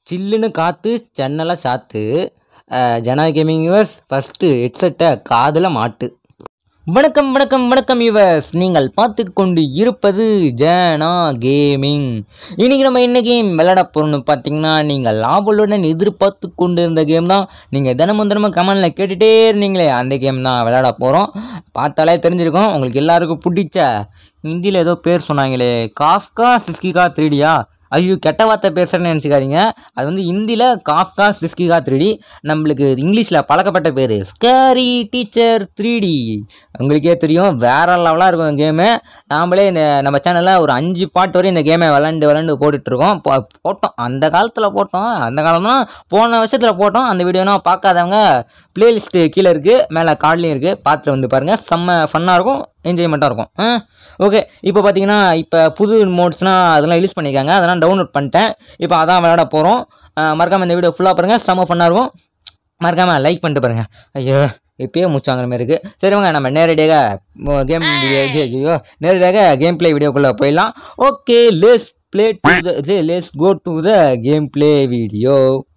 சில்லுன்னு காற்று ஜன்னலை சாத்து அஹ், ஜனா கேமிங் யூவர்ஸ் ஃபஸ்ட்டு ஹெட்செட்டை காதில் மாட்டு வணக்கம் வணக்கம் வணக்கம் யூவர்ஸ் நீங்கள் பார்த்து கொண்டு இருப்பது ஜனா கேமிங் இன்னைக்கு நம்ம என்ன கேம் விளையாட போகிறோம்னு பார்த்தீங்கன்னா நீங்கள் லாபலுடன் எதிர்பார்த்து கொண்டு இருந்த கேம் தான் நீங்கள் தினமும் தினமும் கமெண்டில் கேட்டுகிட்டே இருந்தீங்களே அந்த கேம் தான் விளையாட போகிறோம் பார்த்தாலே தெரிஞ்சிருக்கும் உங்களுக்கு எல்லாருக்கும் பிடிச்ச ஹிந்தியில் ஏதோ பேர் சொன்னாங்களே காஃப்கா சிஸ்கிகா த்ரீடியா ஐயோ கெட்ட வார்த்தை பேசுகிறேன்னு நினச்சிக்காதீங்க அது வந்து ஹிந்தியில் காஃப்கா சிஸ்கிகா த்ரீடி நம்மளுக்கு இங்கிலீஷில் பழக்கப்பட்ட பேர் ஸ்கேரி டீச்சர் த்ரீடி உங்களுக்கே தெரியும் வேற லெவலாக இருக்கும் கேமு நாமளே இந்த நம்ம சேனலில் ஒரு அஞ்சு பாட்டு வரையும் இந்த கேமை விளாண்டு விளாண்டு போட்டுட்ருக்கோம் போ- போட்டோம் அந்த காலத்தில் போட்டோம் அந்த காலம் தான் போன வருஷத்தில் போட்டோம் அந்த வீடியோனா பார்க்காதவங்க பிளேலிஸ்ட்டு கீழே இருக்குது மேலே கார்ட்லேயும் இருக்குது பார்த்துட்டு வந்து பாருங்கள் செம்ம ஃபன்னாக இருக்கும் என்ஜாய்மெண்ட்டாக இருக்கும் ஆ ஓகே இப்போ பார்த்தீங்கன்னா இப்போ புது மோட்ஸ்னால் அதெல்லாம் ரிலீஸ் பண்ணியிருக்காங்க அதெல்லாம் டவுன்லோட் பண்ணிட்டேன் இப்போ அதான் விளையாட போகிறோம் மறக்காமல் இந்த வீடியோ ஃபுல்லாக பாருங்கள் செம்ம ஃபன்னாக இருக்கும் மறக்காமல் லைக் பண்ணிட்டு பாருங்கள் ஐயோ இப்பயே மூச்சாங்கிற மாதிரி இருக்குது சரி வாங்க நம்ம நேரடியாக கேம் ஐயோ நேரடியாக கேம் ப்ளே வீடியோக்குள்ளே போயிடலாம் okay let's play to the let's go to the game play video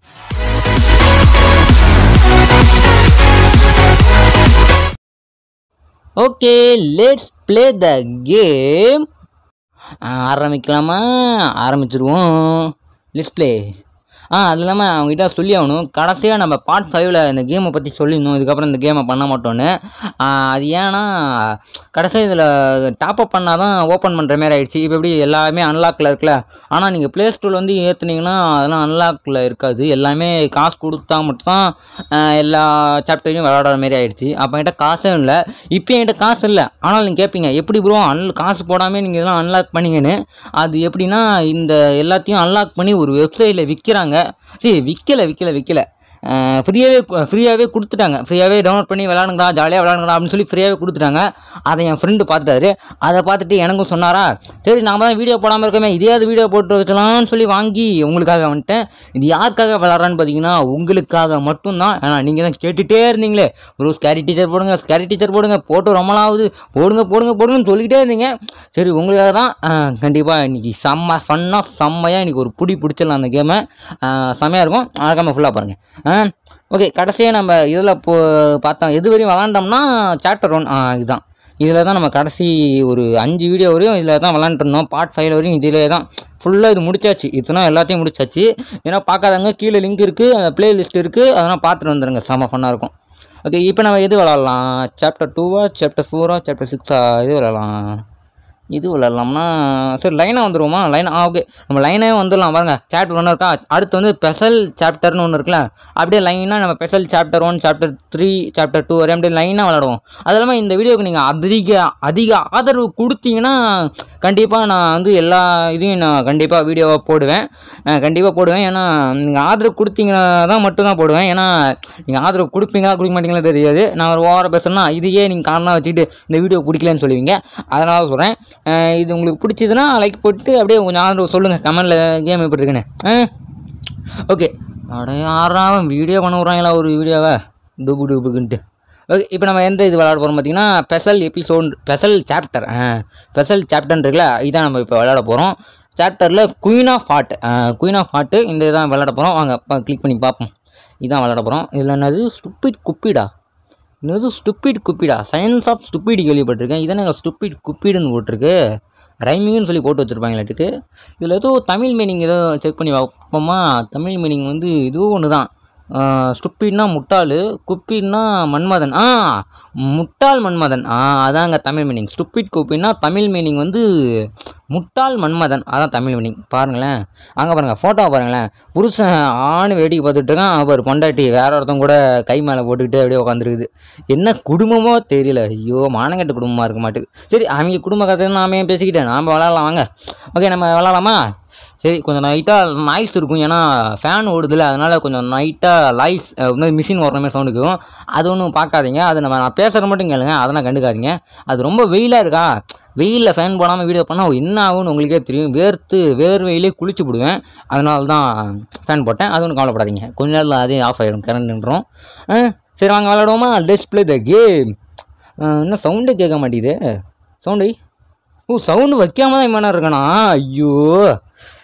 okay let's play the game ஆரம்பிக்கலாமா ஆரம்பிச்சிருவோம் லெட்ஸ் ப்ளே ஆ அது இல்லாமல் அவங்ககிட்ட சொல்லி ஆகணும் கடைசியாக நம்ம பார்ட் ஃபைவ்ல இந்த கேமை பற்றி சொல்லிடணும் இதுக்கப்புறம் இந்த கேமை பண்ண மாட்டோன்னு ஆ, அது ஏன்னா கடைசியாக இதில் டாப் அப் பண்ணால் தான் ஓப்பன் பண்ணுற மாதிரி ஆயிடுச்சு இப்போ எப்படி எல்லாமே அன்லாக்கில் இருக்குல்ல ஆனால் நீங்கள் ப்ளே ஸ்டோரில் வந்து ஏற்றுனீங்கன்னா அதெல்லாம் அன்லாக்கில் இருக்காது எல்லாமே காசு கொடுத்தா மட்டும்தான் ஆ, எல்லா சாப்டரையும் விளையாடுற மாதிரி ஆயிடுச்சு அப்போ என்கிட்ட காசும் இல்லை இப்போ என்கிட்ட காசு இல்லை ஆனால் நீங்கள் கேட்பீங்க எப்படி ப்ரோ அன் காசு போடாமல் நீங்கள் இதெல்லாம் அன்லாக் பண்ணீங்கன்னு அது எப்படின்னா இந்த எல்லாத்தையும் அன்லாக் பண்ணி ஒரு வெப்சைட்டில் விற்கிறாங்க சரி விற்கலை விற்கலை விற்கலை ஃப்ரீயாகவே ஃப்ரீயாகவே கொடுத்துட்டாங்க ஃப்ரீயாகவே டவுன்லோட் பண்ணி விளாடுங்கடா ஜாலியாக விளாடுங்கடா அப்படின்னு சொல்லி ஃப்ரீயாகவே கொடுத்துட்டாங்க அதை என் ஃப்ரெண்டு பார்த்துட்டாரு அதை பார்த்துட்டு எனக்கும் சொன்னாரா சரி நாம தான் வீடியோ போடாமல் இருக்கோமே இதையாவது வீடியோ போட்டு வச்சலாம்னு சொல்லி வாங்கி உங்களுக்காக வந்துட்டேன் இது யாருக்காக விளாட்றான்னு பார்த்தீங்கன்னா உங்களுக்காக மட்டும்தான் ஏன்னா நீங்கள் தான் கேட்டுகிட்டே இருந்தீங்களே ஒரு ஸ்கேரி டீச்சர் போடுங்க ஸ்கேரி டீச்சர் போடுங்க போட்டு ரொம்ப நாள் ஆகுது போடுங்க போடுங்க போடுங்கன்னு சொல்லிக்கிட்டே இருந்தீங்க சரி உங்களுக்காக தான் கண்டிப்பாக இன்றைக்கி செம்ம ஃபன்னாக செம்மையாக இன்றைக்கி ஒரு புடி பிடிச்சிடலாம் அந்த கேமை செம்மையாக இருக்கும் மறக்காமல் ஃபுல்லாக பாருங்கள் ஓகே கடைசியாக நம்ம இதில் போ பார்த்தோம் எது வரையும் விளாண்டோம்னா சாப்டர் ஒன் இதுதான் இதில் தான் நம்ம கடைசி ஒரு அஞ்சு வீடியோ வரையும் இதில் தான் விளாண்டுருந்தோம் பார்ட் ஃபைவ்ல வரையும் இதிலே தான் ஃபுல்லாக இது முடிச்சாச்சு இதுனா எல்லாத்தையும் முடிச்சாச்சு ஏன்னா பார்க்காதவங்க கீழே லிங்க் இருக்குது அந்த பிளேலிஸ்ட் இருக்குது அதெல்லாம் பார்த்துட்டு வந்துடுங்க செம்ம ஃபன்னாக இருக்கும் ஓகே இப்போ நம்ம எது விளாட்லாம் சாப்டர் டூவா சாப்டர் ஃபோரா சாப்டர் சிக்ஸா எது விளாட்லாம் இது விளாட்லாம்னா சரி லைனாக வந்துருவோமா லைன் ஆ ஓகே நம்ம லைனாகவே வந்துடலாம் பாருங்க சாப்டர் ஒன்று இருக்கா அடுத்து வந்து ஸ்பெஷல் சாப்டர்னு ஒன்று இருக்குல்ல அப்படியே லைனாக நம்ம special chapter one chapter three chapter two வரை அப்படியே லைனாக விளாடுவோம் அது இல்லாமல் இந்த வீடியோக்கு நீங்கள் அதிக அதிக ஆதரவு கொடுத்தீங்கன்னா கண்டிப்பாக நான் வந்து எல்லா இதையும் நான் கண்டிப்பாக வீடியோவாக போடுவேன் கண்டிப்பாக போடுவேன் ஏன்னா நீங்கள் ஆதரவு கொடுத்தீங்கன்னா தான் மட்டும்தான் போடுவேன் ஏன்னா நீங்கள் ஆதரவு கொடுப்பீங்களா கொடுக்க மாட்டீங்களா தெரியாது நான் ஒரு ஓவர பேசுனா இதையே நீங்கள் காரணம் வச்சுக்கிட்டு இந்த வீடியோ பிடிக்கலன்னு சொல்லுவீங்க அதனால சொல்கிறேன் இது உங்களுக்கு பிடிச்சதுன்னா லைக் போட்டு அப்படியே கொஞ்சம் ஆதரவு சொல்லுங்கள் கமெண்டில் கேம் எப்படி இருக்குன்னு ஓகே அட யாராவது வீடியோ பண்ண விட்றாங்களா ஒரு வீடியோவை டுபு டுபுக்குன்ட்டு ஓகே இப்போ நம்ம எந்த இது விளையாட போகிறோம் பார்த்தீங்கன்னா special episode special chapter special சாப்டர்னு இருக்குல்ல இதான் நம்ம இப்போ விளையாட போகிறோம் சாப்டரில் queen of heart queen of heart இந்த இதான் விளையாட போகிறோம் வாங்க கிளிக் பண்ணி பார்ப்போம் இதான் விளையாட போகிறோம் இதில் என்னது ஸ்டுப்பிட் குப்பிடா என்னது ஸ்டுப்பிட் குப்பிடா சயின்ஸ் ஆஃப் ஸ்டுப்பிட் கேள்விப்பட்டிருக்கேன் இதானே ஸ்டுப்பிட் குப்பிடுன்னு போட்டிருக்கு ரைமிங்னு சொல்லி போட்டு வச்சுருப்பாங்களாட்டுக்கு இதில் ஏதோ தமிழ் மீனிங் ஏதோ செக் பண்ணி பார்ப்போமா தமிழ் மீனிங் வந்து இதுவும் ஒன்று தான் ஸ்டுப்பிட்னா முட்டாள் குப்பிட்னா மன்மதன் ஆ முட்டாள் மன்மதன் ஆ அதாங்க தமிழ் மீனிங் ஸ்டுப்பிட் குப்பின்னா தமிழ் மீனிங் வந்து முட்டாள் மன்மதன் அதான் தமிழ் மீனிங் பாருங்களேன் அங்கே பாருங்கள் ஃபோட்டோ பாருங்களேன் புருஷன் ஆணு வேடிக்கை பார்த்துட்டு இருக்கான் அவர் பொண்டாட்டி வேற ஒருத்தன் கூட கை மேலே போட்டுக்கிட்டு அப்படியே உட்காந்துருக்குது என்ன குடும்பமோ தெரியல ஐயோ மானங்கட்ட குடும்பமாக இருக்க மாட்டுக்கு சரி அவங்க குடும்ப கதை நாமே பேசிக்கிட்டேன் நாம் விளாட்லாம் வாங்க ஓகே நம்ம விளாட்லாமா சரி கொஞ்சம் நைட்டாக நாய்ஸ் இருக்கும் ஏன்னா ஃபேன் ஓடுதுல அதனால் கொஞ்சம் நைட்டாக லைஸ் மிஷின் ஓடுற மாதிரி சவுண்டு இருக்கும் அது ஒன்றும் பார்க்காதீங்க அது நம்ம நான் பேசுகிற மட்டும் கேளுங்க அதெல்லாம் கண்டுக்காதீங்க அது ரொம்ப வெயிலாக இருக்கா வெயிலில் ஃபேன் போடாமல் வீடியோ பண்ணால் என்ன ஆகும்னு உங்களுக்கே தெரியும் வேர்த்து வேர்வையிலே குளிச்சு விடுவேன் அதனால தான் ஃபேன் போட்டேன் அது ஒன்றும் கவலைப்படாதீங்க கொஞ்ச நேரத்தில் அதே ஆஃப் ஆயிடும் கரண்ட் நின்றோம் ஆ, சரி வாங்க விளாடுவோமா டிஸ்பிளே த கேம் இன்னும் சவுண்டே கேட்க மாட்டேங்குது சவுண்டு ஓ சவுண்டு வைக்காம தான் இவனா இருக்கானா ஐயோ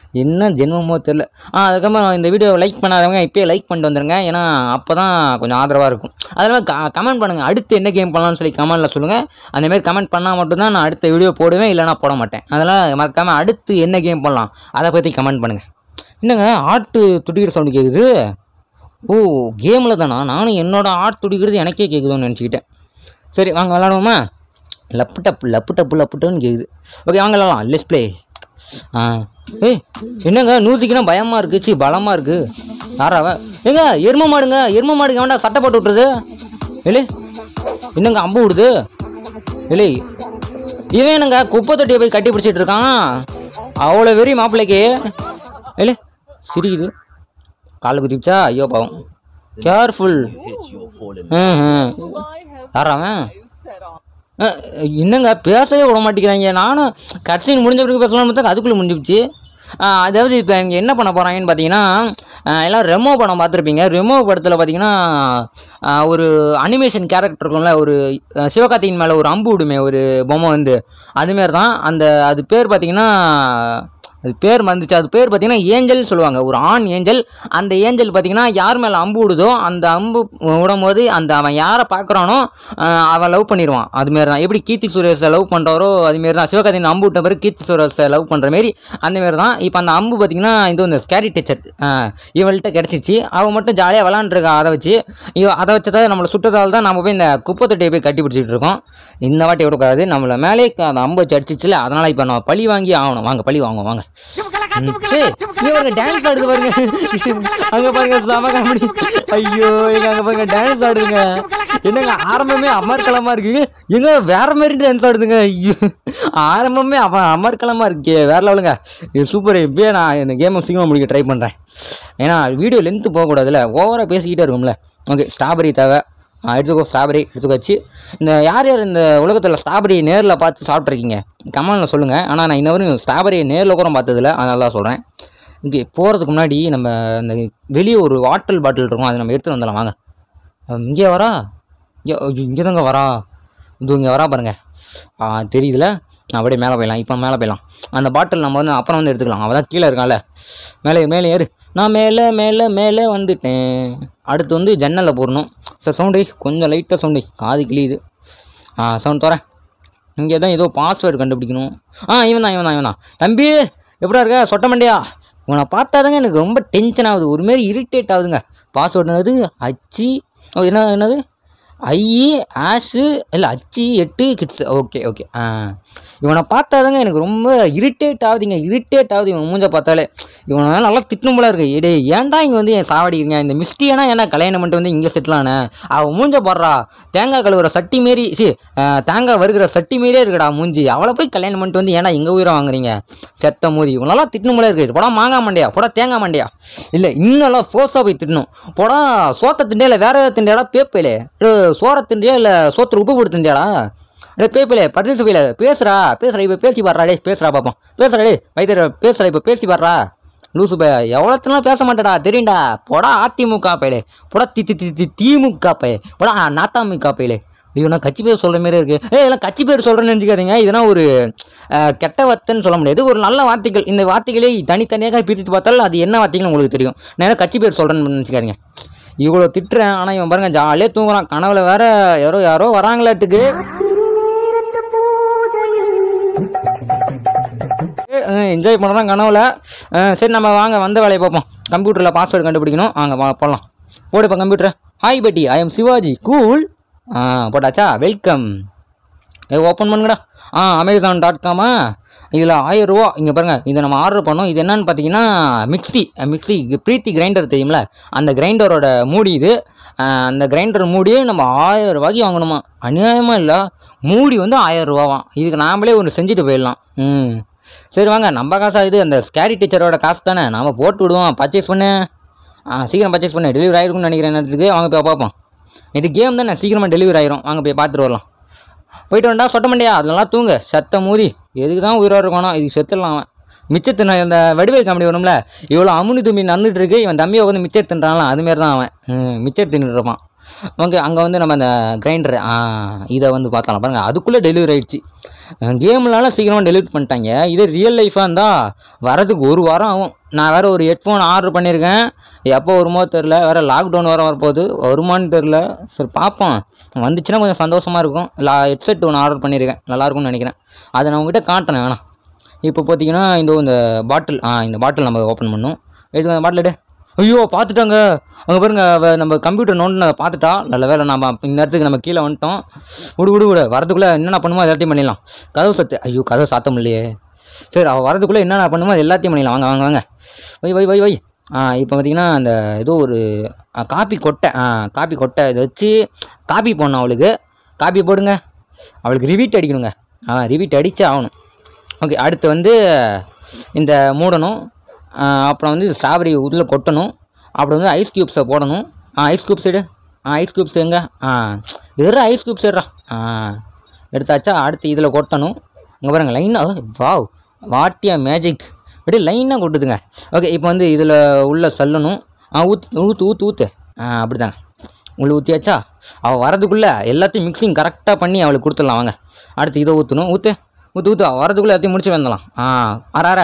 என்ன ஜென்மமோ தெரில ஆ அதுக்கப்புறம் இந்த வீடியோ லைக் பண்ணாதவங்க இப்போயே லைக் பண்ணிட்டு வந்துருங்க ஏன்னா அப்போ தான் கொஞ்சம் ஆதரவாக இருக்கும் அதனால் க கமெண்ட் பண்ணுங்கள் அடுத்து என்ன கேம் பண்ணலாம்னு சொல்லி கமெண்ட்டில் சொல்லுங்கள் அந்தமாரி கமெண்ட் பண்ணால் மட்டும்தான் நான் அடுத்த வீடியோ போடுவேன் இல்லைனா போட மாட்டேன் அதனால் மறக்காமல் அடுத்து என்ன கேம் பண்ணலாம் அதை பற்றி கமெண்ட் பண்ணுங்கள் என்னங்க ஆட்டு துடிக்கிற சவுண்டு கேட்குது ஓ கேமில் தானா நானும் என்னோட ஆட் துடிக்கிறது எனக்கே கேட்குதோன்னு நினச்சிக்கிட்டேன் சரி வாங்க விளாடுவோமா லப்பு டப்பு லப்பு டப்பு லப்பு டப்புன்னு கேட்குது ஓகே வாங்க விளாடலாம் லெஸ் ப்ளே ஆ ஏய் என்னங்க நூற்றிக்கினா பயமாக இருக்குது சி பலமாக இருக்குது யாராவ ஏங்க எரும மாடுங்க எரும மாடுங்க வேண்டாம் சட்டை போட்டு விட்டுருது இல்லை என்னங்க அம்பு விடுது இல்லை இவன் என்னங்க குப்பை தொட்டியை போய் கட்டி பிடிச்சிட்டு இருக்கான் அவ்வளோ வெறி மாப்பிள்ளைக்கு இல்லை சிரிக்குது காலை குத்திச்சா ஐயோ பாவம் கேர்ஃபுல் யாராவன் அஹ், என்னங்க பேசவே விட மாட்டேங்கிறாங்க நானும் கட்சின் முடிஞ்ச பிறகு பேசலாம்னு பார்த்தா அதுக்குள்ளே முடிஞ்சிடுச்சு அஹ், அதாவது இப்போ இங்கே என்ன பண்ண போகிறாங்கன்னு பார்த்தீங்கன்னா அஹ், எல்லாம் ரெமோ படம் பார்த்துருப்பீங்க ரெமோ படத்தில் பார்த்தீங்கன்னா அஹ், ஒரு அனிமேஷன் கேரக்டர் இருக்கும்ல ஒரு அஹ், சிவகார்த்தியின் மேலே ஒரு அம்பு விடுமே ஒரு பொம்மை வந்து அதுமாரி தான் அந்த அது பேர் பார்த்தீங்கன்னா அது பேர் மறந்துச்சு அது பேர் பார்த்தீங்கன்னா ஏஞ்சல் சொல்லுவாங்க ஒரு ஆண் ஏஞ்சல் அந்த ஏஞ்சல் பார்த்தீங்கன்னா யார் மேலே அம்பு விடுதோ அந்த அம்பு விடும் போது அந்த அவன் யாரை பார்க்குறானோ அவன் லவ் பண்ணிடுவான் அதுமாரி தான் எப்படி கீர்த்தி சுரேஷை லவ் பண்ணுறாரோ அதுமாரி தான் சிவகார்த்தியின் அம்பு விட்ட பிறகு கீர்த்தி சுரேஷை லவ் பண்ணுற மாரி அந்தமாரி தான் இப்போ அந்த அம்பு பார்த்தீங்கன்னா இது இந்த ஸ்கேரி டீச்சர் இவள்கிட்ட கிடச்சிருச்சு அவன் மட்டும் ஜாலியாக விளாண்டுருக்கா அதை வச்சு இவ அதை வச்சதை நம்மளை சுட்டதால் தான் நம்ம போய் இந்த குப்பை தொட்டியை போய் கட்டி பிடிச்சிட்டு இருக்கோம் இந்த வாட்டி விடக்கூடாது நம்மளை மேலே அந்த அம்பு வச்சு அடிச்சிச்சுல அதனால் இப்போ நம்ம பழி வாங்கி ஆகணும் வாங்க பழி வாங்குவோம் வாங்க ம். ஏய், இங்க பாருங்க டான்ஸ் ஆடுது பாருங்க அங்க பாருங்க செம காமெடி ஐயோ எங்க அங்க பாருங்க டான்ஸ் ஆடுதுங்க என்னங்க ஆரம்பமே அமர்க்கலமா இருக்கு எங்க வேற மாதிரி டான்ஸ் ஆடுதுங்க ஐயோ ஆரம்பமே அவன் அமர்க்கலமா இருக்கே வேற லெவலுங்க இது சூப்பர் இப்பயே நான் இந்த கேமை சீக்கிரம் முடிக்க ட்ரை பண்றேன் ஏன்னா வீடியோ லென்த்து போகக்கூடாதுல்ல ஓவராக பேசிக்கிட்டே இருக்கும்ல ஓகே ஸ்ட்ராபெரி தேவை ஆ, எடுத்துக்கோ ஸ்ட்ராபெரி எடுத்துக்கோச்சு இந்த யார் யார் இந்த உலகத்தில் ஸ்ட்ராபெரி நேரில் பார்த்து சாப்பிட்ருக்கீங்க கமெண்டில் சொல்லுங்கள் ஆனால் நான் இன்ன வரையும் ஸ்ட்ராபெரியை நேரில் கூட பார்த்ததில்ல அதனால தான் சொல்கிறேன் இங்கே போகிறதுக்கு முன்னாடி நம்ம இந்த வெளியே ஒரு வாட்டர் பாட்டில் இருக்கும் அதை நம்ம எடுத்துகிட்டு வந்துடலாம் வாங்க அஹ் இங்கே வரா இங்கே இங்கே தாங்க வரா இது இங்கே வரா பாருங்க ஆ தெரியுதுல நான் அப்படியே மேலே போயிடலாம் இப்போ மேலே போயிடலாம் அந்த பாட்டில் நம்ம வந்து அப்புறம் வந்து எடுத்துக்கலாம் அவள் தான் கீழே இருக்கான்ல மேலே மேலே ஏறு நான் மேலே மேலே மேலே வந்துட்டேன் அடுத்து வந்து ஜன்னலில் போடணும் சார் சவுண்டு கொஞ்சம் லைட்டாக சவுண்டு காது கிளியுது ஆ சவுண்ட் தரேன் இங்கே தான் ஏதோ பாஸ்வேர்டு கண்டுபிடிக்கணும் ஆ இவன் தான் இவன் தான் இவன் தான் தம்பி எப்படா இருக்க சொட்ட மண்டியா இவனை பார்த்தாதாங்க எனக்கு ரொம்ப டென்ஷன் ஆகுது ஒரு மாரி இரிட்டேட் ஆகுதுங்க பாஸ்வேர்டு என்னது அச்சி ஓ என்ன என்னது ஐ ஆஷு இல்லை அச்சி எட்டு கிட்ஸ் ஓகே ஓகே ஆ இவனை பார்த்தாதாங்க எனக்கு ரொம்ப இரிட்டேட் ஆகுதுங்க இரிட்டேட் ஆகுது இவன் மூஞ்ச பார்த்தாலே இவனை நல்லா திட்டணும் போல இருக்கு இடே ஏன்டா இங்கே வந்து என் சாவடிக்கிறீங்க இந்த மிஸ்டியானா ஏன்னா கல்யாணம் பண்ணிட்டு வந்து இங்கே செட்டில் ஆன அவன் மூஞ்ச போடுறா தேங்காய் கழுவுற சட்டி மாரி சி தேங்காய் வருகிற சட்டி மாரியே இருக்குடா மூஞ்சி அவளை போய் கல்யாணம் பண்ணிட்டு வந்து ஏன்னா எங்கள் உயிரை வாங்குறீங்க செத்த மூதி இவனெல்லாம் திட்டணும் போல இருக்குது போடா மாங்காய் மண்டையா போடா தேங்காய் மண்டையா இல்லை இன்னெல்லாம் ஃபோர்ஸாக போய் திட்டணும் போடா சோத்தை திண்டியா இல்லை வேற ஏதாவது திண்டியாடா பேப்பையிலே இல்லை சோறை திண்டியா இல்லை சோத்துல உப்பு போட்டு திண்டியாடா டே பேப்பிலே பரிசு பையில பேசுறா பேசுறா இப்போ பேசி பாடுறா டே பேசுறா பாப்போம் பேசுறா டே வைத்தியர் பேசுறா இப்போ பேசி பாடுறா லூசு பைய எவ்வளோத்தெல்லாம் பேச மாட்டேடா தெரியும்டா போடா அதிமுக பையலே போடா தி தி தி தி திமுக பைய போடா நாத்தாமிக பையலே ஐயோ நான் கட்சி பேர் சொல்கிற மாதிரி இருக்கு ஏய் எல்லாம் கட்சி பேர் சொல்கிறேன்னு நினச்சிக்காதீங்க இதெல்லாம் ஒரு அஹ், கெட்ட வார்த்தைன்னு சொல்ல முடியாது ஒரு நல்ல வார்த்தைகள் இந்த வார்த்தைகளே தனித்தனியாக பிரித்து பார்த்தாலும் அது என்ன வார்த்தைகள் உங்களுக்கு தெரியும் நான் ஏன்னா கட்சி பேர் சொல்கிறேன்னு நினச்சிக்காதீங்க இவ்வளோ திட்டுறேன் ஆனால் இவன் பாருங்க ஜாலியாக தூங்குறான் கனவுல வேற யாரோ யாரோ வராங்களாட்டுக்கு என்ஜாய் பண்ணுறான் கனவுல அஹ் சரி நம்ம வாங்க வந்த வேலையை பார்ப்போம் கம்ப்யூட்டரில் பாஸ்வேர்டு கண்டுபிடிக்கணும் வாங்க வா போடலாம் போடு இப்போ கம்ப்யூட்டர் ஹாய் பெட்டி ஐ எம் சிவாஜி கூல் ஆ போட்டாச்சா வெல்கம் ஏ ஓப்பன் பண்ணுங்கடா ஆ அமேசான் டாட் காமா இதில் ஆயிரம் ரூபா இங்கே பாருங்கள் இதை நம்ம ஆர்டர் பண்ணோம் இது என்னன்னு பார்த்தீங்கன்னா மிக்ஸி மிக்ஸி பிரீத்தி கிரைண்டர் தெரியும்ல அந்த கிரைண்டரோட மூடி இது ஆ, அந்த கிரைண்டர் மூடியே நம்ம ஆயிரம் ரூபாய்க்கு வாங்கணுமா அநியாயமாக இல்லை மூடி வந்து ஆயிரம் ரூபாவாம் இதுக்கு நாமளே ஒன்று செஞ்சுட்டு போயிடலாம் ம் சரி வாங்க நம்ம காசா இது அந்த ஸ்கேரி டீச்சரோட காசு தானே நாம போட்டு விடுவோம் பர்ச்சேஸ் பண்ணு ஆ சீக்கிரம் பர்ச்சேஸ் பண்ணு டெலிவரி ஆயிருக்கும்னு நினைக்கிறேன் நேரத்துக்கு வாங்க போய் பார்ப்போம் இது கேம் தானே சீக்கிரமாக டெலிவரி ஆயிரும் வாங்க போய் பார்த்துட்டு வரலாம் போயிட்டு வந்தா சொட்ட மண்டியா அதெல்லாம் தூங்க செத்த மூதி எதுக்கு தான் உயிரோடு இருக்கணும் இதுக்கு செத்துடலாம் அவன் மிச்சத்து நான் இந்த வடிவேல் காமெடி வரும்ல இவ்வளோ அமுனி தும்பி நடந்துட்டு இருக்கு இவன் தம்பியை உட்காந்து மிச்சர் தின்றான்ல அதுமாரி தான் அவன் ம், மிச்சர் தின்னுட்டு இருப்பான் ஓகே அங்கே வந்து நம்ம அந்த கிரைண்டர் ஆ இதை வந்து பார்த்தலாம் பாருங்கள் அதுக்குள்ளே டெலிவரி ஆயிடுச்சு கேம்லலாம் சீக்கிரமாக டெலிட் பண்ணிட்டாங்க இதே ரியல் லைஃபாக இருந்தால் வரதுக்கு ஒரு வாரம் ஆகும் நான் வேறு ஒரு ஹெட்ஃபோன் ஆர்டர் பண்ணியிருக்கேன் எப்போ வருமோ தெரில வேறு லாக்டவுன் வர வரப்போகுது வருமான்னு தெரில சரி பார்ப்போம் வந்துச்சுன்னா கொஞ்சம் சந்தோஷமாக இருக்கும் லா ஹெட்செட் ஒன்று ஆர்டர் பண்ணியிருக்கேன் நல்லாயிருக்கும்னு நினைக்கிறேன் அதை நான் உங்ககிட்ட காட்டினேன் வேணாம் இப்போ பார்த்தீங்கன்னா இந்த இந்த பாட்டில் ஆ இந்த பாட்டில் நம்ம ஓப்பன் பண்ணோம் எடுத்து அந்த பாட்டில் எடு ஐயோ பார்த்துட்டாங்க அங்கே பாருங்க அவ நம்ம கம்ப்யூட்டர் நோண்டு பார்த்துட்டா நல்ல வேலை நம்ம இந்த நேரத்துக்கு நம்ம கீழே வந்துட்டோம் விடு விடு விடு வரதுக்குள்ளே என்னென்ன பண்ணுமோ அது எல்லாத்தையும் பண்ணிடலாம் கதவு சத்து ஐயோ கதவு சாத்த முடியலையே சரி அவள் வரதுக்குள்ளே என்னென்ன பண்ணுமோ அது எல்லாத்தையும் பண்ணிடலாம் வாங்க வாங்க வாங்க வை வை வை வை ஆ இப்போ பார்த்தீங்கன்னா அந்த ஏதோ ஒரு ஆ, காப்பி கொட்டை ஆ காப்பி கொட்டை இதை வச்சு காப்பி போடணும் அவளுக்கு காப்பி போடுங்க அவளுக்கு ரிவீட் அடிக்கணுங்க ஆ ரிவீட் அடிச்சே ஆகணும் ஓகே அடுத்து வந்து இந்த மூடணும் ஆ, அப்புறம் வந்து ஸ்ட்ராபெரி உள்ளே கொட்டணும் அப்புறம் வந்து ஐஸ் க்யூப்ஸை போடணும் ஆ ஐஸ் க்யூப்ஸ் எடு ஆ ஐஸ் க்யூப்ஸ் எங்க ஆ எதுரா ஐஸ் க்யூப்ஸ் எடுறா ஆ எடுத்தாச்சா அடுத்து இதில் கொட்டணும் இங்கே பாருங்க லைனாக வாவ் வாட்டியா மேஜிக் அப்படியே லைனாக கொட்டுதுங்க ஓகே இப்போ வந்து இதில் உள்ள சல்லணும் ஆ ஊத்து ஊற்று ஊற்று ஊற்று ஆ அப்படி தாங்க உள்ள ஊற்றியாச்சா அவள் வரதுக்குள்ளே எல்லாத்தையும் மிக்சிங் கரெக்டாக பண்ணி அவளுக்கு கொடுத்துடலாம் வாங்க அடுத்து இதை ஊற்றணும் ஊற்று ஊற்று ஊற்று வரதுக்குள்ளே எல்லாத்தையும் முடிச்சு வந்துடலாம் ஆ அற அற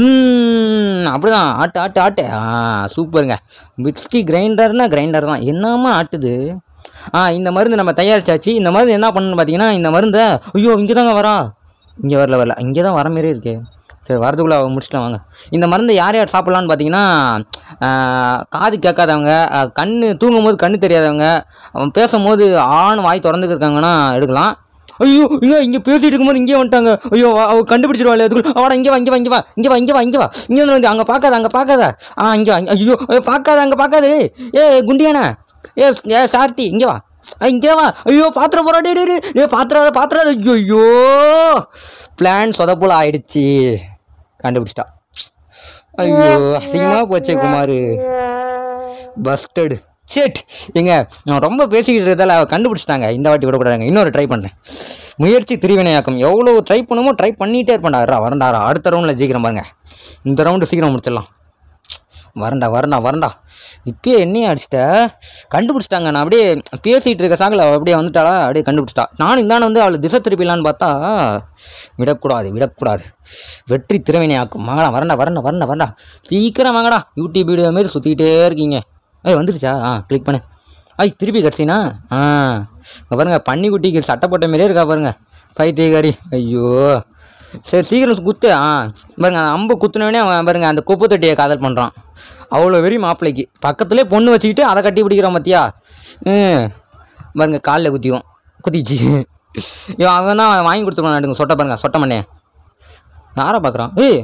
ட்ரின் அப்படி தான் ஆட்டு ஆட்டு ஆட்டு ஆ சூப்பருங்க மிக்ஸி கிரைண்டர்னா கிரைண்டர் தான் என்னமா ஆட்டுது ஆ இந்த மருந்து நம்ம தயாரிச்சாச்சு இந்த மருந்து என்ன பண்ணணும்னு பார்த்தீங்கன்னா இந்த மருந்தை ஐயோ இங்கே தாங்க வரா இங்கே வரல வரல இங்கே தான் வர மாரியே இருக்கே சரி வரதுக்குள்ளே முடிச்சிட்டலாம் வாங்க இந்த மருந்தை யார் யார் சாப்பிட்லான்னு பார்த்தீங்கன்னா ஆஹ், காது கேட்காதவங்க ஆஹ், கண்ணு தூங்கும் போது கண்ணு தெரியாதவங்க அவன் பேசும்போது ஆண் வாய் திறந்துட்டு இருக்காங்கன்னா எடுக்கலாம் ஐயோ இங்கே இங்கே பேசிட்டு இருக்கும்போது இங்கே வந்துட்டாங்க ஐயோ வா, அவ கண்டுபிடிச்சிருவாள் அதுக்குள்ள வாடா இங்கே வா இங்கே வா இங்கே வா இங்கே வா இங்கே வா இங்கே வா இங்கே வந்து அங்கே பார்க்காத அங்கே பார்க்காத ஆ இங்கே வா இங்க- ஐயோ ஐயோ, பார்க்காத அங்கே பார்க்காத டேய். ஏ குண்டியானே ஏ ஏ சார்ட்டி இங்கே வா ஆ, இங்கே வா ஐயோ பாத்திரம் போறா டே டே டே டே பாத்திராத பாத்திராத ஐயோ ஐயோ பிளான் சொதப்போல ஆயிடுச்சு கண்டுபிடிச்சிட்டா ஐயோ அசிங்கமாக போச்சே குமார் பஸ்டடு சேட் ஏங்க நான் ரொம்ப பேசிக்கிட்டு இருக்கிறதால அவ கண்டுபிடிச்சிட்டாங்க இந்த வாட்டி விடக்கூடாதுங்க இன்னொரு ட்ரை பண்ணுறேன் முயற்சி திருவினையாக்கம் எவ்வளோ ட்ரை பண்ணுமோ ட்ரை பண்ணிகிட்டே இருப்பேன்டா வரண்டாரா அடுத்த ரவுண்டில் சீக்கிரம் பாருங்க இந்த ரவுண்டு சீக்கிரம் முடிச்சிடலாம் வரண்டா வரண்டா வரண்டா இப்பயே என்னையும் அடிச்சிட்ட கண்டுபிடிச்சிட்டாங்க நான் அப்படியே பேசிகிட்டு இருக்க சாங்கில் அவள் அப்படியே வந்துட்டாளா அப்படியே கண்டுபிடிச்சிட்டா நானும் இந்தாண்ட வந்து அவளை திசை திருப்பிலான்னு பார்த்தா விடக்கூடாது விடக்கூடாது வெற்றி திறவினையாக்கும் வாங்கடா வரண்டா வரண்டா வரண்டா வரண்டா சீக்கிரம் வாங்கடா யூடியூப் வீடியோ மாரி சுற்றிக்கிட்டே இருக்கீங்க ஏய் வந்துருச்சா ஆ கிளிக் பண்ணு ஐய் திருப்பி கிடச்சினா ஆ இங்க பாருங்க பன்னிக்குட்டிக்கு சட்டை போட்ட மாதிரியே இருக்கா பாருங்க பைத்தியக்காரி ஐயோ சரி சீக்கிரம் குத்து ஆ பாருங்க அந்த அம்பு குத்துனவனே அவன் பாருங்க அந்த குப்பை தொட்டியை காதல் பண்ணுறான் அவ்வளோ வெறி மாப்பிள்ளைக்கு பக்கத்துலேயே பொண்ணு வச்சுக்கிட்டு அதை கட்டி பிடிக்கிறான் பார்த்தியா ம் பாருங்க காலில் குத்திக்கும் குத்திச்சு இவன் அவன் தான் வாங்கி கொடுத்துருவான் நாட்டுங்க சொட்டை பாருங்க சொட்டை மண்ணே யாரை பார்க்குறான் ஏய்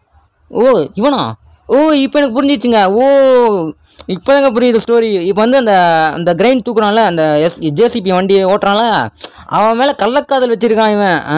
ஓ இவனா ஓ இப்போ எனக்கு புரிஞ்சிச்சுங்க ஓ இப்போ தாங்க புரியுது ஸ்டோரி இப்போ வந்து அந்த அந்த கிரைண்ட் தூக்குறான்ல அந்த எஸ் ஜேசிபி வண்டி ஓட்டுறான்ல அவன் மேலே கள்ளக்காதல் வச்சிருக்கான் இவன் ஆ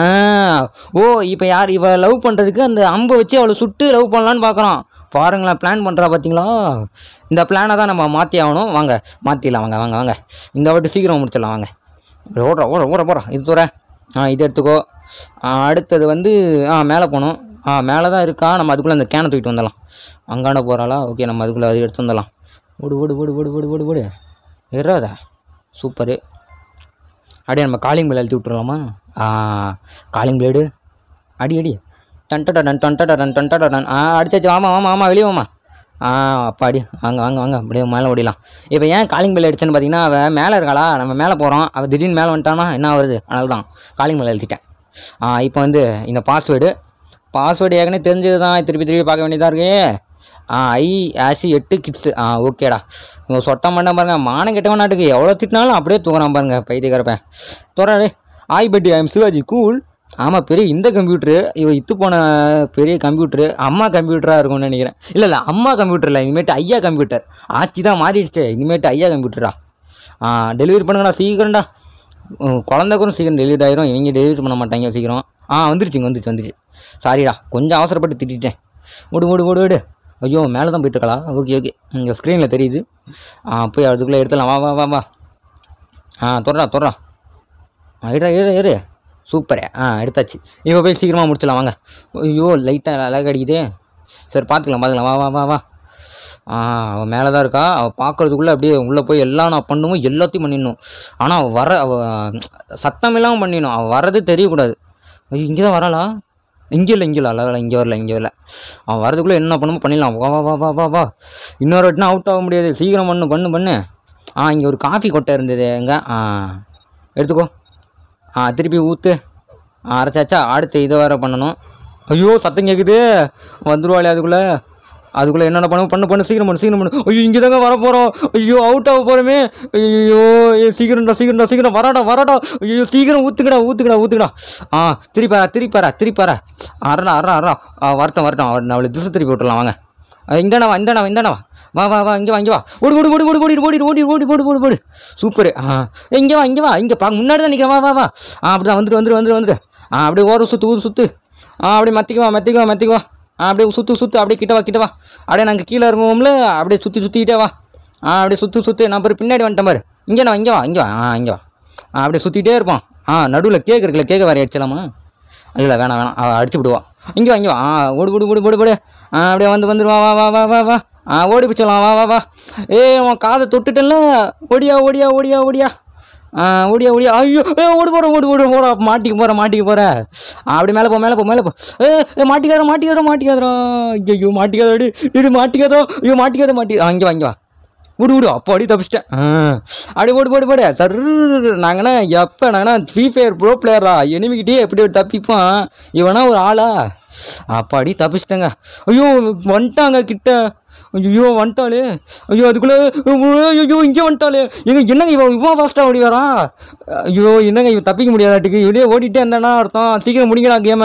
ஓ இப்போ யார் இவ லவ் பண்ணுறதுக்கு அந்த அம்பை வச்சு அவளை சுட்டு லவ் பண்ணலான்னு பார்க்குறான் பாருங்களேன் பிளான் பண்ணுறா பார்த்தீங்களா இந்த பிளானை தான் நம்ம மாற்றி ஆகணும் வாங்க மாற்றிடலாம் வாங்க வாங்க வாங்க இந்த வாட்டி சீக்கிரம் முடிச்சிடலாம் வாங்க ஓடுறா ஓட ஓட போகிறா இது தூர ஆ இது எடுத்துக்கோ ஆ, அடுத்தது வந்து ஆ மேலே போகணும் ஆ மேலே தான் இருக்கா நம்ம அதுக்குள்ளே அந்த கேனை தூக்கிட்டு வந்துடலாம் அங்காண்ட போகிறாளா ஓகே நம்ம அதுக்குள்ளே அது எடுத்து வந்துடலாம் ஓடு ஓடு ஓடு ஓடு ஓடு ஓடு ஓடு ஏறாத சூப்பரு அப்படியே நம்ம காலிங் பிளேட் அழுத்தி விட்டுருலாமா ஆ காலிங் பிளேடு அடி அடி டன்டட டன் டன்டட டன் டன்டட டன் ஆ அடிச்சாச்சு வாமா வாமா வாமா வெளியே வாமா ஆ அப்பா அடி வாங்க வாங்க வாங்க அப்படியே மேலே ஓடிடலாம் இப்போ ஏன் காலிங் பெல் அடிச்சேன்னு பார்த்தீங்கன்னா அவள் மேலே இருக்காளா நம்ம மேலே போகிறோம் அவள் திடீர்னு மேலே வந்துட்டானா என்ன வருது அதனால தான் காலிங் பெல் எழுதிட்டேன் ஆ இப்போ வந்து இந்த பாஸ்வேர்டு பாஸ்வேர்டு ஏற்கனவே தெரிஞ்சது தான் திருப்பி திருப்பி பார்க்க வேண்டியதாக இருக்கே ஆ ஐ ஆசி எட்டு கிட்ஸு ஆ ஓகேடா இவன் சொட்டம் பண்ண பாருங்க மானம் கெட்டவன் நாட்டுக்கு எவ்வளோ திட்டினாலும் அப்படியே தூக்குறான் பாருங்க பைத்தியக்காரப்பேன் தோறாடே ஆய் பட்டி ஐம் சிவாஜி கூல் ஆமாம் பெரிய இந்த கம்ப்யூட்ரு இவ இத்து போன பெரிய கம்ப்யூட்ரு அம்மா கம்ப்யூட்டராக இருக்கும்னு நினைக்கிறேன் இல்லை இல்லை அம்மா கம்ப்யூட்டர் இல்லை இனிமேட்டு ஐயா கம்ப்யூட்டர் ஆட்சி தான் மாறிடுச்சே இனிமேட்டு ஐயா கம்ப்யூட்டரா ஆ டெலிவரி பண்ணுங்கடா சீக்கிரம்டா உம், குழந்தை கூட சீக்கிரம் டெலிவரி ஆயிரும் இவங்க டெலிவரி பண்ண மாட்டாங்க சீக்கிரம் ஆ வந்துருச்சுங்க வந்துருச்சு வந்துருச்சு சாரிடா கொஞ்சம் அவசரப்பட்டு திட்டிட்டேன் ஓடு ஓடு ஓடு ஓடு ஐயோ மேலே தான் போயிட்டுருக்கலா ஓகே ஓகே இங்கே ஸ்க்ரீனில் தெரியுது ஆ போய் அதுக்குள்ளே எடுத்துடலாம் வா வா வா வா ஆ தொடரா தொடரா ஏறா ஏறு ஏறு சூப்பரே ஆ எடுத்தாச்சு இப்போ போய் சீக்கிரமாக முடிச்சிடலாம் வாங்க ஐயோ லைட்டாக அழகு அடிக்குதே சரி பார்த்துக்கலாம் பார்த்துக்கலாம் வா வா வா வா ஆ அவள் மேலே தான் இருக்கா அவள் பார்க்கறதுக்குள்ளே அப்படியே உள்ளே போய் எல்லாம் நான் பண்ணுவோம் எல்லாத்தையும் பண்ணிடணும் ஆனால் அவள் வர அவள் சத்தம் இல்லாமல் பண்ணிடணும் அவள் வர்றது தெரியக்கூடாது ஐயோ இங்கே தான் வராளா இங்கே இல்லை இங்கே இல்லை அல்ல இங்கே வரல இங்கே வரல அவன் வரதுக்குள்ளே என்ன பண்ணுமோ பண்ணிடலாம் வா வா வா வா வா வா இன்னொரு வாட்டினா அவுட் ஆக முடியாது சீக்கிரம் பண்ணு பண்ணு பண்ணு ஆ இங்கே ஒரு காஃபி கொட்டை இருந்தது எங்க ஆ எடுத்துக்கோ ஆ திருப்பி ஊற்று ஆ அரைச்சாச்சா அடுத்து இதை வேறு பண்ணணும் ஐயோ சத்தம் கேட்குது வந்துருவாளே அதுக்குள்ளே அதுக்குள்ளே என்னென்ன பண்ண பண்ணு பண்ணு சீக்கிரம் பண்ணு சீக்கிரம் பண்ணு ஐயோ இங்கே தாங்க வர போகிறோம் ஐயோ அவுட் ஆக போகிறோமே ஐயோ ஏ சீக்கிரம்டா சீக்கிரம்டா சீக்கிரம் வராடா வராடா ஐயோ சீக்கிரம் ஊற்றுக்கடா ஊற்றுக்கடா ஊற்றுக்கடா ஆ திருப்பாரா திருப்பாரா திருப்பாரா அரடா அரடா அரடா ஆ வரட்டும் வரட்டும் அவர் நான் அவளை திசை திருப்பி விட்டுலாம் வாங்க இந்தாண்ணா இந்தாண்ணா இந்தாண்ணா வா வா வா இங்கே வா இங்கே வா ஓடு ஓடு ஓடு ஓடு ஓடி ஓடி ஓடி ஓடி ஓடி ஓடி ஓடு சூப்பர் ஆ இங்கே வா இங்கே வா இங்கே பா முன்னாடி தான் நிற்கிறேன் வா வா வா ஆ அப்படி தான் வந்துட்டு வந்துட்டு வந்துட்டு வந்துட்டு ஆ அப்படியே ஓர சுற்று ஊர் சுற்று ஆ அப்படியே மத்திக்குவா மத்திக்குவா மத்திக்குவா ஆ அப்படியே சுற்று சுற்று அப்படியே கிட்ட வா கிட்ட வா அப்படியே நாங்கள் கீழே இறங்குவோம்ல அப்படியே சுற்றி சுற்றிக்கிட்டே வா ஆ அப்படியே சுற்று சுற்று நான் பாரு பின்னாடி வந்துட்டேன் பாரு இங்கே வா இங்கே வா இங்கே வா ஆ இங்கே வா ஆ அப்படியே சுற்றிட்டே இருப்போம் ஆ நடுவில் கேக் இருக்குல்ல கேக்கை வேறு அடிச்சலாமா இல்லை வேணாம் வேணாம் அவள் அடிச்சு விடுவா இங்கே வா இங்கே வா ஆ ஓடு ஓடு ஓடு ஓடு ஓடு ஆ அப்படியே வந்து வந்துடுவா வா வா வா வா வா ஆ ஓடி பிடிச்சலாம் வா வா வா ஏய் உன் காதை தொட்டுட்டேன்ல ஓடியா ஓடியா ஓடியா ஓடியா ஆ ஓடியா ஓடியா ஐயோ ஏ ஓடு போகிற ஓடு ஓடு போடா மாட்டிக்க போகிற மாட்டிக்க போகிற அப்படி மேலே போ மேலே போ மேலே போ ஏ ஏ மாட்டிக்காத மாட்டிக்காத மாட்டிக்காதரா ஐயோ மாட்டிக்காதடி இது மாட்டிக்காதோ ஐயோ மாட்டிக்காத மாட்டி ஆ இங்கே வா இங்கே வா விடு விடு அப்போ அடி தப்பிச்சிட்டேன் ஆ அப்படியே போடு போடு போடு சர் நாங்கண்ணா எப்போ நாங்கண்ணா ஃப்ரீ ஃபயர் ப்ரோ பிளேயரா எனிமிக்கிட்டே எப்படி தப்பிப்பான் இவனா ஒரு ஆளா அப்போ அடி தப்பிச்சிட்டேங்க ஐயோ வந்துட்டாங்க கிட்ட ஐயோ வந்துட்டாளே ஐயோ அதுக்குள்ளே ஐயோ இங்கே வந்துட்டாளே எங்க என்னங்க இவன் இவன் ஃபாஸ்ட்டாக ஓடி வரா ஐயோ என்னங்க இவன் தப்பிக்க முடியாதாட்டுக்கு இவனே ஓடிட்டே இருந்தானா அர்த்தம் சீக்கிரம் முடிங்கடா கேமை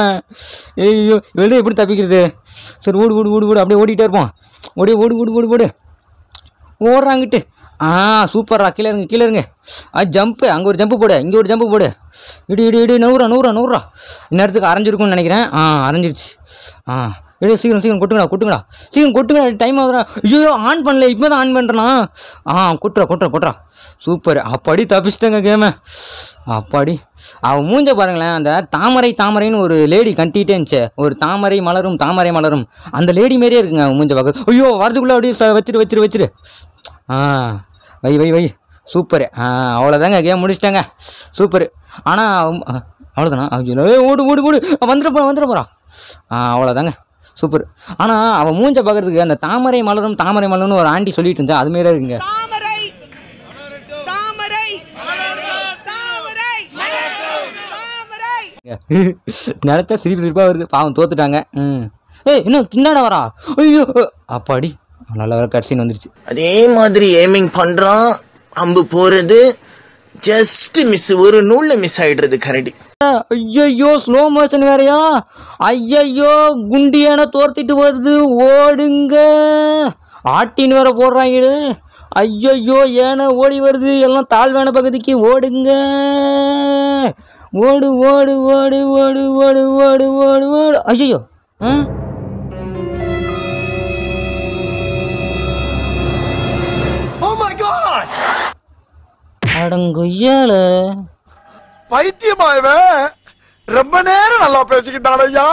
ஐயோ இவனே எப்படி தப்பிக்கிறது சரி ஓடு ஓடு ஓடு ஓடு அப்படியே ஓடிட்டே இருப்போம் ஓடி ஓடு ஓடு ஓடு ஓடு ஓடுறாங்கிட்டு ஆ சூப்பர்ரா கீழே இருங்க கீழே இருங்க ஆ ஜம்ப்பு அங்கே ஒரு ஜம்ப்பு போடு இங்கே ஒரு ஜம்ப்பு போடு இடி இடி இடி நூறுரூவா நூறுரூவா நூறுரூவா இந்நேரத்துக்கு அரைஞ்சிருக்கும்னு நினைக்கிறேன் ஆ அரைஞ்சிருச்சு ஆ இடி சீக்கிரம் சீக்கிரம் கொட்டுங்கடா கொட்டுங்கடா சீக்கிரம் கொட்டுங்கடா டைம் ஆகுதுடா ஐயோ ஆன் பண்ணல இப்போ தான் ஆன் பண்ணுறேனா ஆ கொட்டுறா கொட்டுறா கொட்டுறா சூப்பர் அப்பாடி தப்பிச்சிட்டேங்க கேமை அப்பாடி அவன் மூஞ்ச பாருங்களேன் அந்த தாமரை தாமரைன்னு ஒரு லேடி கட்டிகிட்டே இருந்துச்சு ஒரு தாமரை மலரும் தாமரை மலரும் அந்த லேடி மாரியே இருக்குங்க அவன் மூஞ்ச பார்க்க ஐயோ வரதுக்குள்ளே அப்படியே ச- வச்சிரு வச்சிரு வச்சிரு ஆ வை வை வை சூப்பர் ஆ அவ்வளோதாங்க கேம் முடிச்சிட்டாங்க சூப்பர் ஆனால் அவ்வளோதானா ஐயோ ஏய், ஓடு ஓடு ஓடு வந்துட போகிறான் வந்துட போகிறான் ஆ அவ்வளோதாங்க சூப்பர் ஆனால் அவன் மூஞ்ச பார்க்கறதுக்கு அந்த தாமரை மலரும் தாமரை மலர்னு ஒரு ஆண்டி சொல்லிட்டு இருந்தா அது மாரியே இருக்குங்க தாமரை தாமரை தாமரை தாமரை நிலத்த சிரிப்பு சிரிப்பாக வருது பாவம் தோத்துட்டாங்க ம் ஏய் இன்னும் கிண்டாட வரா ஐயோ அப்பாடி நல்ல வர கட்சின்னு வந்துருச்சு அதே மாதிரி ஏமிங் பண்றான் அம்பு போறது ஜஸ்ட் மிஸ் ஒரு நூல்ல மிஸ் ஆயிடுறது கரடி ஐயையோ ஸ்லோ மோஷன் வேறயா ஐயையோ குண்டியான தோர்த்திட்டு வருது ஓடுங்க ஆட்டின் வேற போடுறாங்க ஐயையோ ஏன ஓடி வருது எல்லாம் தாழ்வான பகுதிக்கு ஓடுங்க ஓடு ஓடு ஓடு ஓடு ஓடு ஓடு ஓடு ஓடு ஐயோ ஆ அடங்கொய்யால பைத்தியமா இவன் ரொம்ப நேரம் நல்லா பேசிக்கிட்டான் ஐயா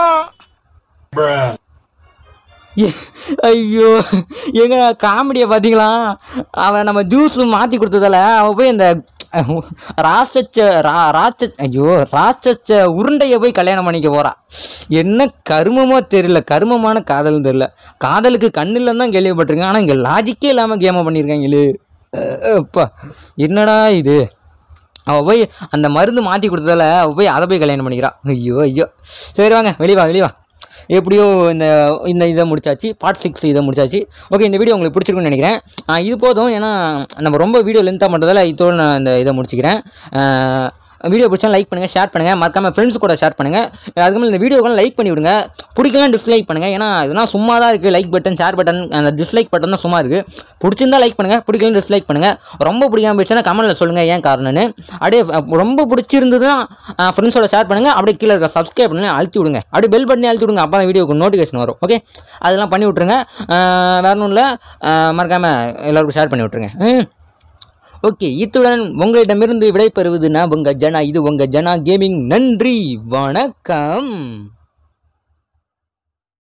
ஏ- ஐயோ எங்க காமெடியை பார்த்தீங்களா அவன் நம்ம ஜூஸ் மாற்றி கொடுத்ததால அவன் போய் இந்த ராசச்ச ரா ராட்ச ஐயோ ராட்சச்ச உருண்டையை போய் கல்யாணம் பண்ணிக்க போறா என்ன கருமமோ தெரியல கருமமான காதல்னு தெரியல காதலுக்கு கண்ணு இல்லைன்னு தான் கேள்விப்பட்டிருக்கேன் ஆனால் இங்கே லாஜிக்கே இல்லாமல் கேமை பண்ணியிருக்காங்களே அப்பா என்னடா இது அவள் போய் அந்த மருந்து மாற்றி கொடுத்ததால அவள் போய் அதை போய் கல்யாணம் பண்ணிக்கிறா ஐயோ ஐயோ சரி வாங்க வெளியே வா வெளியே வா எப்படியோ இந்த இந்த இதை முடிச்சாச்சு பார்ட் சிக்ஸ் இதை முடிச்சாச்சு ஓகே இந்த வீடியோ உங்களுக்கு பிடிச்சிருக்குன்னு நினைக்கிறேன் ஆ, இது போதும் ஏன்னா நம்ம ரொம்ப வீடியோ லென்த்தாக பண்ணுறதால இதோட நான் இந்த இதை முடிச்சுக்கிறேன் ஆ, வீடியோ பிடிச்சா லைக் பண்ணுங்கள் ஷேர் பண்ணுங்கள் மறக்காமல் ஃப்ரெண்ட்ஸ் கூட ஷேர் பண்ணுங்கள் அதுக்கு மேலே இந்த வீடியோக்கெல்லாம் லைக் பண்ணி விடுங்க பிடிக்கலாம் டிஸ்லைக் பண்ணுங்கள் ஏன்னா இதெல்லாம் சும்மா தான் இருக்குது லைக் பட்டன் ஷேர் பட்டன் அந்த டிஸ்லைக் பட்டன் தான் சும்மா இருக்குது பிடிச்சிருந்தா லைக் பண்ணுங்கள் பிடிக்கலாம் டிஸ்லைக் பண்ணுங்கள் ரொம்ப பிடிக்காம போயிடுச்சுன்னா கமெண்ட்டில் சொல்லுங்கள் ஏன் காரணம்னு அப்படியே அஹ், ரொம்ப பிடிச்சிருந்ததுன்னா ஃப்ரெண்ட்ஸோட ஷேர் பண்ணுங்கள் அப்படியே கீழே இருக்க சப்ஸ்கிரைப் பண்ணி அழுத்தி விடுங்க அப்படியே பெல் பட்டனே அழுத்தி விடுங்க அப்போ தான் வீடியோக்கு நோட்டிஃபிகேஷன் வரும் ஓகே அதெல்லாம் பண்ணி விட்ருங்க அஹ், வேற ஒன்றும் இல்லை மறக்காமல் எல்லாருக்கும் ஷேர் பண்ணி விட்ருங்க ம் ஓகே இத்துடன் உங்களிடமிருந்து விடைபெறுவது நான் உங்கள் ஜனா இது உங்கள் ஜனா கேமிங் நன்றி வணக்கம்